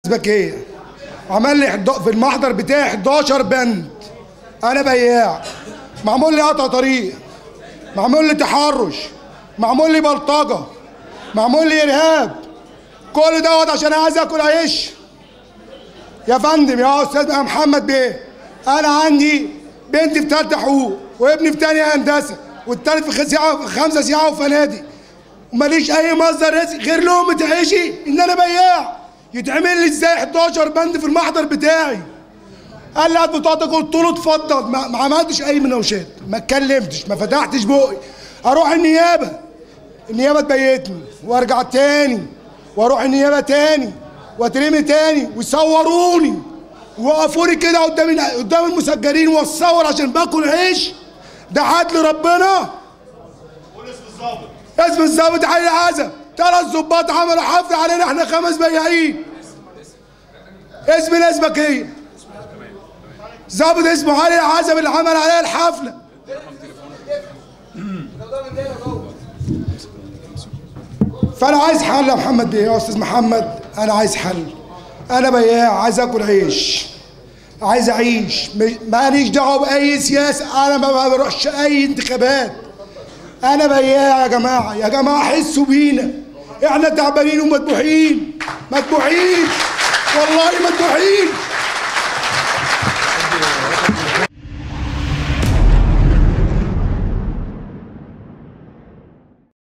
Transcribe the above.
ذكيه عمل لي حد- في المحضر بتاعي 11 بند انا بياع معمول لي قطع طريق معمول لي تحرش معمول لي بلطجه معمول لي ارهاب كل دوت عشان عايز اكل عيش يا فندم يا استاذ يا محمد بيه انا عندي بنتي في ثالثه حقوق وابني في ثانيه هندسه والتالت في خمسه خمسه سياحه وفنادق وماليش اي مصدر رزق غير لقمه عيشي ان انا بياع يتعمل لي ازاي 11 بند في المحضر بتاعي قال لي هات بطاقتك قلت له اتفضل ما, ما عملتش اي مناوشات ما اتكلمتش ما فتحتش بقي اروح النيابه النيابه تبيتني وارجع تاني واروح النيابه تاني واترمي تاني ويصوروني ووقفوني كده قدام قدام المسجلين واتصور عشان باكل عيش ده عدل ربنا اسم الظابط علي العزب ثلاث ظباط عملوا حفله علينا احنا خمس بياعين اسم ناس بكيه ظابط اسمه علي العزب اللي عمل عليها الحفله فانا عايز حل يا محمد بيه يا استاذ محمد انا عايز حل انا بياع عايز اكل عيش عايز اعيش م- ماليش دعوه باي سياسه انا ما ما بروحش اي انتخابات انا بياع يا جماعه يا جماعه حسوا بينا احنا تعبانين ومذبوحين مذبوحين والله مذبوحين